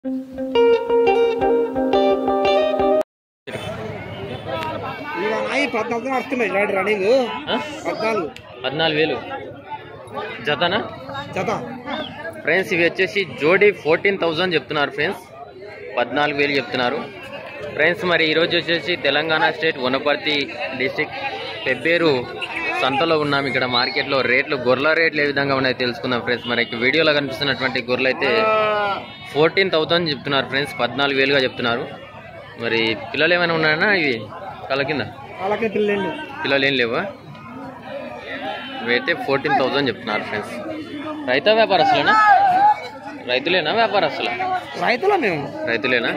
ఇక నాయి పద్నాలుగు వస్తున్నాయి రాడు రన్నింగ్ ఆ? పద్నాలుగు పద్నాలుగు వేలు జతనా జత ఫ్రెండ్స్ ఇవి వచ్చేసి జోడీ ఫోర్టీన్ థౌజండ్ చెప్తున్నారు ఫ్రెండ్స్ పద్నాలుగు వేలు చెప్తున్నారు ఫ్రెండ్స్ మరి ఈరోజు వచ్చేసి తెలంగాణ స్టేట్ వనపర్తి డిస్టిక్ పెబ్బేరు సంతలో ఉన్నాం ఇక్కడ మార్కెట్లో రేట్లు గొర్రెల రేట్లు ఏ విధంగా ఉన్నాయో తెలుసుకుందాం ఫ్రెండ్స్ మనకి వీడియోలో కనిపిస్తున్నటువంటి గొర్రెలు అయితే ఫోర్టీన్ థౌజండ్ చెప్తున్నారు ఫ్రెండ్స్ పద్నాలుగు వేలుగా చెప్తున్నారు మరి పిల్లలు ఏమైనా ఉన్నాయన్నా ఇవి కళ్ళ కింద వాళ్ళకే పిల్లలు పిల్లలు ఏం లేవా ఇవైతే ఫోర్టీన్ థౌజండ్ చెప్తున్నారు ఫ్రెండ్స్ రైతా వ్యాపారస్తులేనా రైతులేనా వ్యాపారస్తులా రైతుల మేము రైతులేనా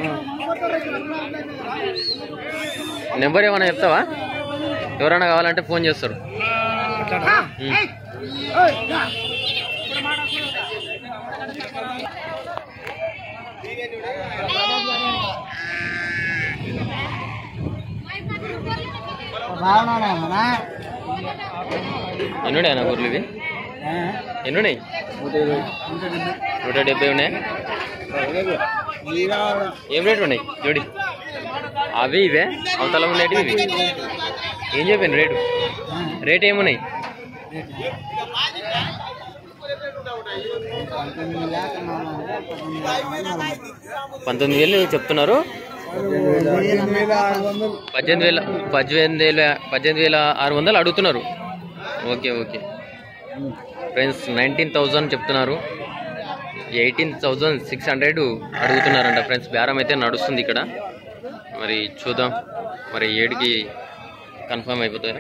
నెంబర్ ఏమైనా చెప్తావా ఎవరైనా కావాలంటే ఫోన్ చేస్తారు అట్లా ఉమ్. ఎన్నున్నాయి నా ఊర్లు ఇవి ఎన్నున్నాయి నూట డెబ్బై ఉన్నాయి ఏం రేటు ఉన్నాయి జోడి అవి ఇవే అవతల ఉండేటివి ఇవి ఏం చెప్పాను రేటు రేట్ ఏమున్నాయి పంతొమ్మిది వేలు చెప్తున్నారు పద్దెనిమిది వేల పద్దెనిమిది వేల పద్దెనిమిది వేల ఆరు వందలు అడుగుతున్నారు okay okay friends nineteen thousand చెప్తున్నారు ఎయిటీన్ థౌజండ్ సిక్స్ హండ్రెడ్ అడుగుతున్నారంట ఫ్రెండ్స్ బేరం అయితే నడుస్తుంది ఇక్కడ మరి చూద్దాం మరి ఏడికి కన్ఫర్మ్ అయిపోతారా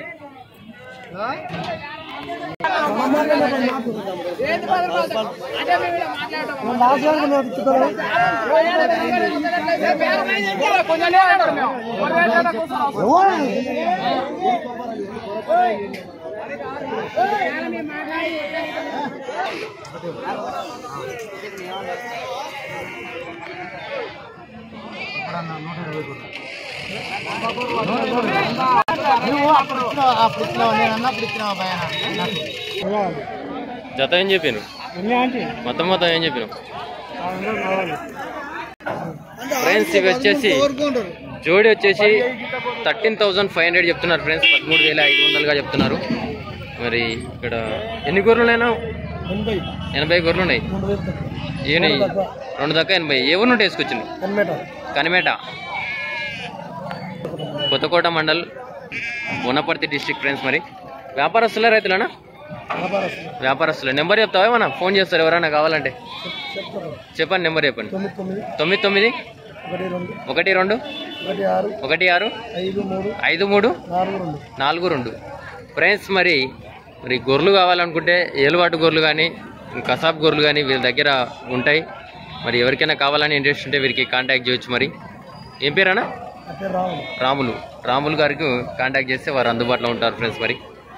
జత ఏం చెప్పాను మొత్తం మొత్తం ఏం చెప్పాను ఫ్రెండ్స్ ఇవి వచ్చేసి జోడి వచ్చేసి థర్టీన్ థౌజండ్ ఫైవ్ హండ్రెడ్ చెప్తున్నారు ఫ్రెండ్స్ పదమూడు వేల ఐదు వందలుగా చెప్తున్నారు మరి ఇక్కడ ఎన్ని గొర్రెలైనా ఎనభై గొర్రెలు ఉన్నాయి ఈయన రెండు దాకా ఎనభై ఏ ఊరు నుండి వేసుకొచ్చింది Kanimetta Kothakota mandal Wanaparthy district friends మరి వ్యాపారస్తులే రైతులనా వ్యాపారస్తులే నెంబర్ చెప్తావా ఏమన్నా ఫోన్ చేస్తారు ఎవరైనా కావాలంటే చెప్పండి నెంబర్ చెప్పండి తొమ్మిది తొమ్మిది ఒకటి రెండు ఒకటి ఆరు ఐదు మూడు నాలుగు రెండు ఫ్రెండ్స్ మరి మరి గొర్రెలు కావాలనుకుంటే ఏలువాటు గొర్రెలు కానీ కసాబ్ గొర్రెలు కానీ వీళ్ళ దగ్గర ఉంటాయి మరి ఎవరికైనా కావాలని ఇంట్రెస్ట్ ఉంటే వీరికి కాంటాక్ట్ చేయొచ్చు మరి ఏం పేరన్నా రాములు రాములు గారికి కాంటాక్ట్ చేస్తే వారు అందుబాటులో ఉంటారు ఫ్రెండ్స్ మరి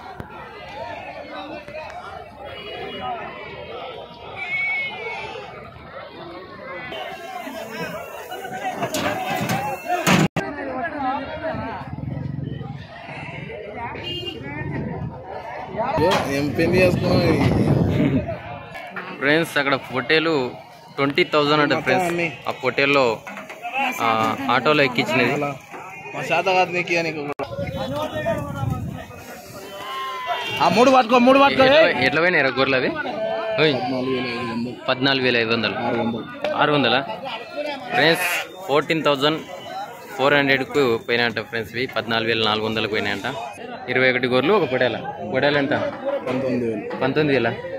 ఏం పెళ్లి చేసుకున్నాం ఫ్రెండ్స్ అక్కడ పొట్టేలు ట్వంటీ థౌజండ్ అంటే ఫ్రెండ్స్ ఆ పొట్టేల్లో ఆ, ఆటోలో ఎక్కించినది మా శాత కాదు నీకు నీకు ఆ మూడు పట్టుకో మూడు పట్టుకో ఎట్లా ఎట్లా పోయినాయి గొర్రెలు అవి ఓయ్, పద్నాలుగు వేల ఐదు వందలు ఆరు వందలా ఫ్రెండ్స్ ఫోర్టీన్ థౌజండ్ ఫోర్ హండ్రెడ్కు పోయినాయంట ఫ్రెండ్స్ ఇవి పద్నాలుగు వేల నాలుగు వందలకు పోయినాయంట ఇరవై ఒకటి గొర్రెలు ఒక పొడేల పొడేలు ఎంత పంతొమ్మిది వేలు పంతొమ్మిది వేల